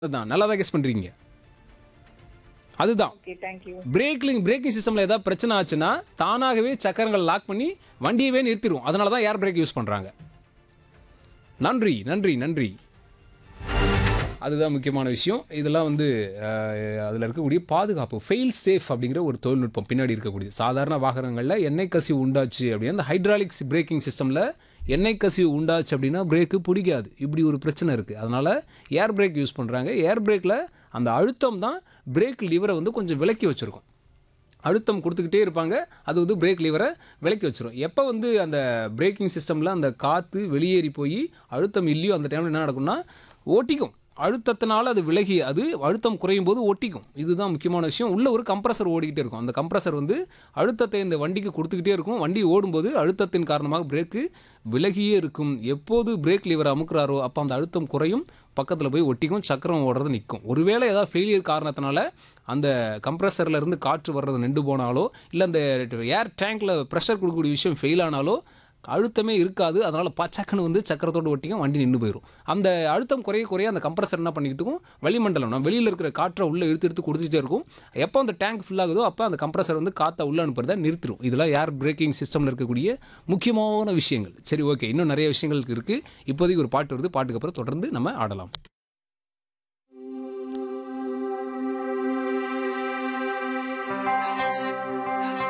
அதுதான் நல்லா தான் கெஸ் பண்ணுறீங்க அதுதான் ஓகே தேங்க்யூ பிரேக்லிங் பிரேக்கிங் சிஸ்டமில் ஏதாவது பிரச்சனை ஆச்சுன்னா தானாகவே சக்கரங்கள் லாக் பண்ணி வண்டியவே நிறுத்திடும் அதனால தான் ஏர் பிரேக் யூஸ் பண்ணுறாங்க நன்றி நன்றி நன்றி அதுதான் முக்கியமான விஷயம் இதெல்லாம் வந்து அதில் இருக்கக்கூடிய பாதுகாப்பு ஃபெயில் சேஃப் அப்படிங்கிற ஒரு தொழில்நுட்பம் பின்னாடி இருக்கக்கூடியது சாதாரண வாகனங்களில் எண்ணெய் கசிவு உண்டாச்சு அப்படின்னா அந்த ஹைட்ராலிக்ஸ் பிரேக்கிங் சிஸ்டமில் எண்ணெய் கசிவு உண்டாச்சு அப்படின்னா பிரேக்கு பிடிக்காது இப்படி ஒரு பிரச்சனை இருக்குது அதனால் ஏர் பிரேக் யூஸ் பண்ணுறாங்க ஏர் பிரேக்கில் அந்த அழுத்தம் தான் பிரேக் லிவரை வந்து கொஞ்சம் விலக்கி வச்சுருக்கும் அழுத்தம் கொடுத்துக்கிட்டே இருப்பாங்க அது வந்து பிரேக் லிவரை விலக்கி வச்சிரும் எப்போ வந்து அந்த பிரேக்கிங் சிஸ்டமில் அந்த காற்று வெளியேறி போய் அழுத்தம் இல்லையோ அந்த டைமில் என்ன நடக்கும்னா ஓட்டிக்கும் அழுத்தத்தினால அது விலகி அது அழுத்தம் குறையும் போது ஒட்டிக்கும் இதுதான் முக்கியமான விஷயம் உள்ள ஒரு கம்ப்ரஸர் ஓடிக்கிட்டே இருக்கும் அந்த கம்ப்ரஸர் வந்து அழுத்தத்தை இந்த வண்டிக்கு கொடுத்துக்கிட்டே இருக்கும் வண்டி ஓடும்போது அழுத்தத்தின் காரணமாக பிரேக்கு விலகியே இருக்கும் எப்போது பிரேக் லிவர் அமுக்குறாரோ அப்போ அந்த அழுத்தம் குறையும் பக்கத்தில் போய் ஒட்டிக்கும் சக்கரம் ஓடுறது நிற்கும் ஒருவேளை ஏதாவது ஃபெயிலியர் காரணத்தினால அந்த கம்ப்ரஸரில் இருந்து காற்று வர்றது நின்று போனாலோ இல்லை அந்த ஏர் டேங்க்கில் ப்ரெஷர் கொடுக்கக்கூடிய விஷயம் ஃபெயில் ஆனாலோ அழுத்தமே இருக்காது அதனால் பச்சக்கன்னு வந்து சக்கரத்தோடு ஒட்டிக்கும் வண்டி நின்று போயிடும் அந்த அழுத்தம் குறைய குறைய அந்த கம்ப்ரஸர் என்ன பண்ணிக்கிட்டு இருக்கும் வளிமண்டலம் நம்ம வெளியில் இருக்கிற காற்றை உள்ளே இழுத்து இழுத்து கொடுத்துட்டே இருக்கும் எப்போ அந்த டேங்க் ஃபுல் ஆகுதோ அப்போ அந்த கம்ப்ரஸர் வந்து காற்றை உள்ளே அனுப்புறதை நிறுத்திடும் இதெல்லாம் ஏர் பிரேக்கிங் சிஸ்டமில் இருக்கக்கூடிய முக்கியமான விஷயங்கள் சரி ஓகே இன்னும் நிறைய விஷயங்கள் இருக்குது இப்போதைக்கு ஒரு பாட்டு வருது பாட்டுக்கு அப்புறம் தொடர்ந்து நம்ம ஆடலாம்